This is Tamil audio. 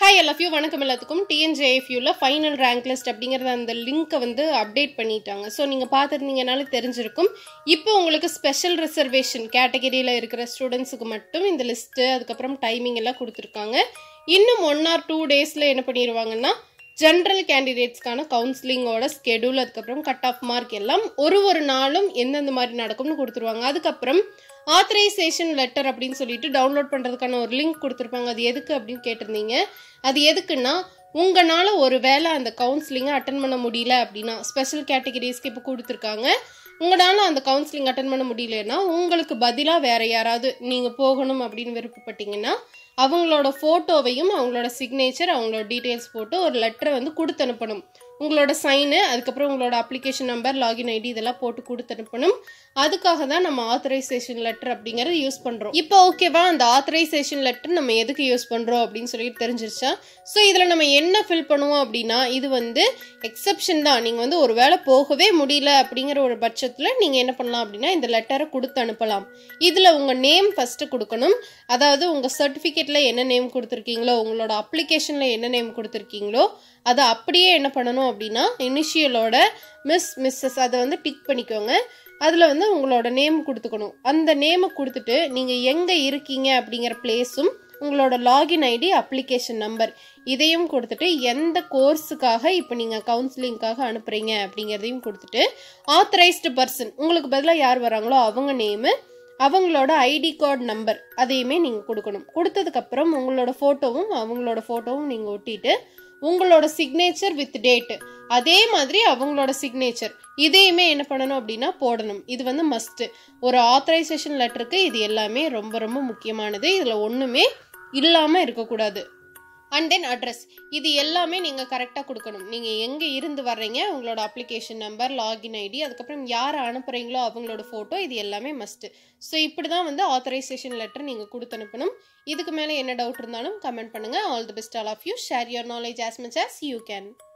ஹாய் எல்லா ஃபியூ வணக்கம் எல்லாத்துக்கும் டிஎன்ஜேஎஃப்யூவில் ஃபைனல் ரேங்க் லிஸ்ட் அப்படிங்கிறத அந்த லிங்க்கை வந்து அப்டேட் பண்ணிட்டாங்க ஸோ நீங்கள் பார்த்துருந்தீங்கனால தெரிஞ்சிருக்கும் இப்போ உங்களுக்கு ஸ்பெஷல் ரிசர்வேஷன் கேட்டகரியில் இருக்கிற ஸ்டூடெண்ட்ஸுக்கு மட்டும் இந்த லிஸ்ட்டு அதுக்கப்புறம் டைமிங் எல்லாம் கொடுத்துருக்காங்க இன்னும் ஒன் ஆர் டூ டேஸில் என்ன பண்ணிடுவாங்கன்னா ஜென்ரல் கேண்டிடேட்ஸ்க்கான கவுன்சிலிங்கோட ஸ்கெடியூல் அதுக்கப்புறம் கட் ஆஃப் மார்க் எல்லாம் ஒரு ஒரு நாளும் எந்தெந்த மாதிரி நடக்கும்னு கொடுத்துருவாங்க அதுக்கப்புறம் ஆத்தரைசேஷன் லெட்டர் அப்படின்னு சொல்லிட்டு டவுன்லோட் பண்ணுறதுக்கான ஒரு லிங்க் கொடுத்துருப்பாங்க அது எதுக்கு அப்படின்னு கேட்டிருந்தீங்க அது எதுக்குன்னா உங்களால் ஒரு வேளை அந்த கவுன்சிலிங்கை அட்டன் பண்ண முடியல அப்படின்னா ஸ்பெஷல் கேட்டகரிஸ்க்கு இப்போ கொடுத்துருக்காங்க உங்களால் அந்த கவுன்சிலிங் அட்டன் பண்ண முடியலன்னா உங்களுக்கு பதிலாக வேற யாராவது நீங்கள் போகணும் அப்படின்னு விருப்பப்பட்டீங்கன்னா அவங்களோட ஃபோட்டோவையும் அவங்களோட சிக்னேச்சர் அவங்களோட டீட்டெயில்ஸ் போட்டு ஒரு லெட்டரை வந்து கொடுத்து அனுப்பணும் உங்களோட சைனு அதுக்கப்புறம் உங்களோட அப்ளிகேஷன் நம்பர் லாகின் ஐடி இதெல்லாம் போட்டு கொடுத்து அனுப்பணும் அதுக்காக தான் நம்ம ஆத்தரைசேஷன் லெட்டர் அப்படிங்கறது யூஸ் பண்ணுறோம் இப்போ ஓகேவா அந்த ஆத்தரைசேஷன் லெட்டர் நம்ம எதுக்கு யூஸ் பண்ணுறோம் அப்படின்னு சொல்லிட்டு தெரிஞ்சிருச்சா ஸோ இதில் நம்ம என்ன ஃபில் பண்ணுவோம் அப்படின்னா இது வந்து எக்ஸப்ஷன் தான் நீங்கள் வந்து ஒரு வேளை போகவே முடியல அப்படிங்கிற ஒரு பட்சத்தில் நீங்கள் என்ன பண்ணலாம் அப்படின்னா இந்த லெட்டரை கொடுத்து அனுப்பலாம் இதில் உங்கள் நேம் ஃபஸ்ட்டு கொடுக்கணும் அதாவது உங்கள் சர்டிஃபிகேட்டில் என்ன நேம் கொடுத்துருக்கீங்களோ உங்களோட அப்ளிகேஷனில் என்ன நேம் கொடுத்துருக்கீங்களோ அதை அப்படியே என்ன பண்ணணும் அப்படின்னா இனிஷியலோட மிஸ் மிஸ்ஸஸ் அதை வந்து டிக் பண்ணிக்கோங்க அதில் வந்து உங்களோட நேம் கொடுத்துக்கணும் அந்த நேமை கொடுத்துட்டு நீங்கள் எங்கே இருக்கீங்க அப்படிங்கிற பிளேஸும் உங்களோட லாகின் ஐடி அப்ளிகேஷன் நம்பர் இதையும் கொடுத்துட்டு எந்த கோர்ஸுக்காக இப்போ நீங்கள் கவுன்சிலிங்காக அனுப்புகிறீங்க அப்படிங்கிறதையும் கொடுத்துட்டு ஆத்தரைஸ்டு பர்சன் உங்களுக்கு பதிலாக யார் வராங்களோ அவங்க நேமு அவங்களோட ஐடி கார்டு நம்பர் அதையுமே நீங்கள் கொடுக்கணும் கொடுத்ததுக்கப்புறம் உங்களோட ஃபோட்டோவும் அவங்களோட ஃபோட்டோவும் நீங்கள் ஒட்டிட்டு உங்களோட சிக்னேச்சர் வித் டேட்டு அதே மாதிரி அவங்களோட சிக்னேச்சர் இதையுமே என்ன பண்ணணும் அப்படின்னா போடணும் இது வந்து மஸ்ட்டு ஒரு ஆத்தரைசேஷன் லெட்டருக்கு இது எல்லாமே ரொம்ப ரொம்ப முக்கியமானது இதில் ஒன்றுமே இல்லாமல் இருக்கக்கூடாது அண்ட் தென் அட்ரஸ் இது எல்லாமே நீங்கள் கரெக்டாக கொடுக்கணும் நீங்கள் எங்கே இருந்து வர்றீங்க உங்களோட அப்ளிகேஷன் நம்பர் லாகின் ஐடி அதுக்கப்புறம் யாரை அனுப்புகிறீங்களோ அவங்களோட ஃபோட்டோ இது எல்லாமே மஸ்ட்டு ஸோ இப்படி தான் வந்து ஆத்தரைசேஷன் லெட்டர் நீங்கள் கொடுத்து அனுப்பணும் இதுக்கு மேலே என்ன டவுட் இருந்தாலும் கமெண்ட் பண்ணுங்கள் all the best all of you share your knowledge as much as you can